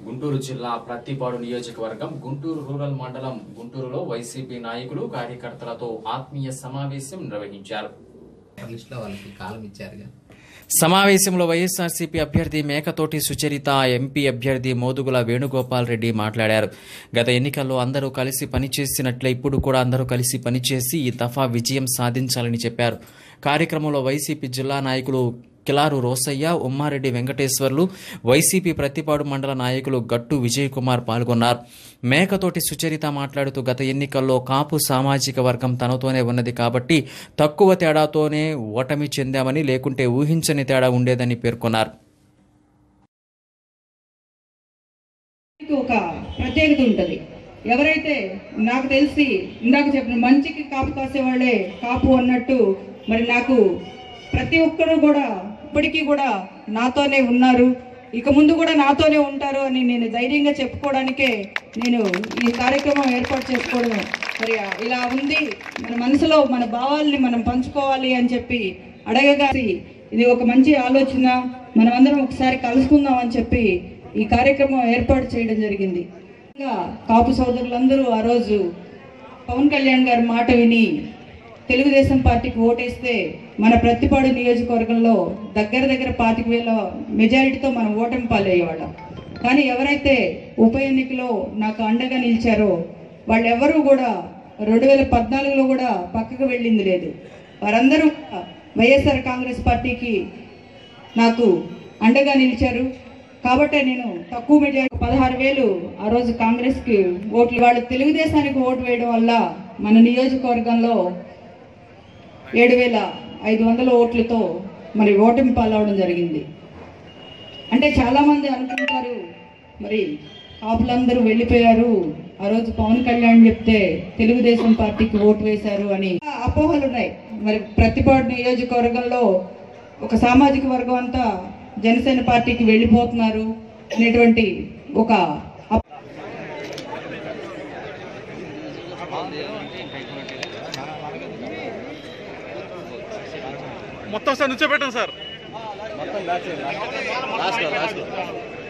గుంటూరు జిల్లా ప్రత్తిపాడు నియోజకవర్గం గుంటూరు రూరల్ మండలం గుంటూరులో వైసీపీ నాయకులు కార్యకర్తలతో ఆత్మీయ సమావేశం నిర్వహించారు లిస్ట్ లో వాళ్ళకి కాలం ఇచ్చారుగా సమావేశంలో వైఎస్ఆర్సీపీ అభ్యర్థి మేకతోటి సుచరిత ఎంపీ అభ్యర్థి మోదుగుల వేణుగోపాల్ రెడ్డి మాట్లాడారు గత ఎన్నికల్లో అందరూ కలిసి పనిచేసినట్లే ఇప్పుడు కూడా అందరూ కలిసి పనిచేసి ఈ దఫా విజయం సాధించాలని చెప్పారు కార్యక్రమంలో వైసీపీ జిల్లా నాయకులు కిలారు రోసయ్య ఉమ్మారెడ్డి వెంకటేశ్వర్లు వైసీపీ ప్రతిపాడు మండల నాయకులు గట్టు విజయ్ కుమార్ పాల్గొన్నారు మేకతోటి సుచరిత మాట్లాడుతూ గత ఎన్నికల్లో కాపు సామాజిక వర్గం తనతోనే ఉన్నది కాబట్టి తక్కువ తేడాతోనే ఓటమి చెందామని లేకుంటే ఊహించని తేడా ఉండేదని పేర్కొన్నారు మీకు ఒక ప్రత్యేకత ఉంటుంది ఎవరైతే నాకు తెలిసి ఇందాక చెప్పిన మంచికి కాపు కాసే వాళ్ళే కాపు అన్నట్టు మరి నాకు ప్రతి ఒక్కరు కూడా ఇప్పటికీ కూడా నాతోనే ఉన్నారు ఇక ముందు కూడా నాతోనే ఉంటారు అని నేను ధైర్యంగా చెప్పుకోవడానికే నేను ఈ కార్యక్రమం ఏర్పాటు చేసుకోవడం మరి ఇలా ఉంది మన మనసులో మన భావాల్ని మనం పంచుకోవాలి అని చెప్పి అడగగా ఇది ఒక మంచి ఆలోచన మనమందరం ఒకసారి కలుసుకుందాం అని చెప్పి ఈ కార్యక్రమం ఏర్పాటు చేయడం జరిగింది ఇంకా కాపు సోదరులందరూ ఆ రోజు పవన్ కళ్యాణ్ గారి మాట విని తెలుగుదేశం పార్టీకి ఓటేస్తే మన ప్రతిపాడు నియోజకవర్గంలో దగ్గర దగ్గర పాతిక వేల మెజారిటీతో మనం ఓటమి పాలయ్యేవాళ్ళం కానీ ఎవరైతే ఉప ఎన్నికలో నాకు అండగా నిలిచారో వాళ్ళెవరూ కూడా రెండు వేల పద్నాలుగులో కూడా పక్కకు వెళ్ళింది లేదు వారందరూ కూడా వైఎస్ఆర్ కాంగ్రెస్ పార్టీకి నాకు అండగా నిలిచారు కాబట్టే నేను తక్కువ మెజారిటీ పదహారు వేలు ఆ రోజు కాంగ్రెస్కి ఓట్లు వాళ్ళు తెలుగుదేశానికి ఓటు వేయడం వల్ల మన నియోజకవర్గంలో ఏడు వేల ఐదు వందల ఓట్లతో మరి ఓటమి పాలవడం జరిగింది అంటే చాలామంది అనుకుంటారు మరి కాపులందరూ వెళ్ళిపోయారు ఆ రోజు పవన్ కళ్యాణ్ చెప్తే తెలుగుదేశం పార్టీకి ఓటు వేశారు అని అపోహలు ఉన్నాయి మరి ప్రతిపాడు నియోజకవర్గంలో ఒక సామాజిక వర్గం అంతా జనసేన పార్టీకి వెళ్ళిపోతున్నారు అనేటువంటి ఒక అప- మొత్తం సార్ నుంచో పెట్టండి సార్ లాస్ట్ లాస్ట్